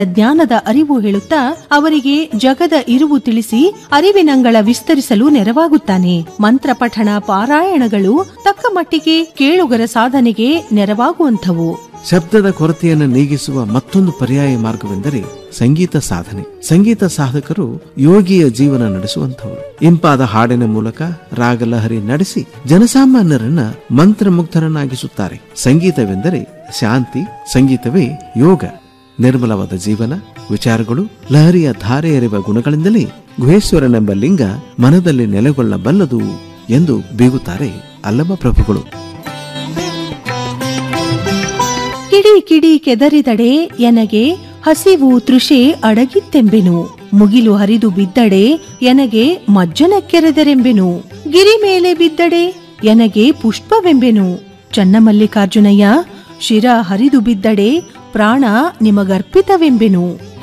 ಜ್ಞಾನದ ಅರಿವು ಹೇಳುತ್ತಾ ಅವರಿಗೆ ಜಗದ ಇರುವು ತಿಳಿಸಿ ಅರಿವಿನಂಗಳ ವಿಸ್ತರಿಸಲು ನೆರವಾಗುತ್ತಾನೆ ಮಂತ್ರ ಪಠಣ ಪಾರಾಯಣಗಳು ತಕ್ಕ ಮಟ್ಟಿಗೆ ಕೇಳುಗರ ಸಾಧನೆಗೆ ನೆರವಾಗುವಂಥವು ಶಬ್ದದ ಕೊರತೆಯನ್ನು ನೀಗಿಸುವ ಮತ್ತೊಂದು ಪರ್ಯಾಯ ಮಾರ್ಗವೆಂದರೆ ಸಂಗೀತ ಸಾಧನೆ ಸಂಗೀತ ಸಾಧಕರು ಯೋಗಿಯ ಜೀವನ ನಡೆಸುವಂಥವರು ಇಂಪಾದ ಹಾಡಿನ ಮೂಲಕ ರಾಗಲಹರಿ ನಡೆಸಿ ಜನಸಾಮಾನ್ಯರನ್ನ ಮಂತ್ರಮುಗ್ಧರನ್ನಾಗಿಸುತ್ತಾರೆ ಸಂಗೀತವೆಂದರೆ ಶಾಂತಿ ಸಂಗೀತವೇ ಯೋಗ ನಿರ್ಮಲವಾದ ಜೀವನ ವಿಚಾರಗಳು ಲಹರಿಯ ಧಾರೆ ಎರೆಯುವ ಗುಣಗಳಿಂದಲೇ ಗುಹೇಶ್ವರನೆಂಬ ಲಿಂಗ ಮನದಲ್ಲಿ ನೆಲೆಗೊಳ್ಳಬಲ್ಲದು ಎಂದು ಬೀಗುತ್ತಾರೆ ಅಲ್ಲಮ ಪ್ರಭುಗಳು ಕಿಡಿ ಕಿಡಿ ಕೆದರಿದಡೆ ಎನಗೆ ಹಸಿವು ತೃಷೆ ಅಡಗಿತ್ತೆಂಬೆನು ಮುಗಿಲು ಹರಿದು ಬಿದ್ದಡೆ ಎನಗೆ ಮಜ್ಜನ ಕೆರೆದರೆಂಬೆನು ಗಿರಿ ಮೇಲೆ ಬಿದ್ದಡೆ ಎನಗೆ ಪುಷ್ಪವೆಂಬೆನು ಚನ್ನಮಲ್ಲಿಕಾರ್ಜುನಯ್ಯ ಶಿರ ಹರಿದು ಬಿದ್ದಡೆ ಪ್ರಾಣ ನಿಮಗರ್ಪಿತವೆಂಬೆನು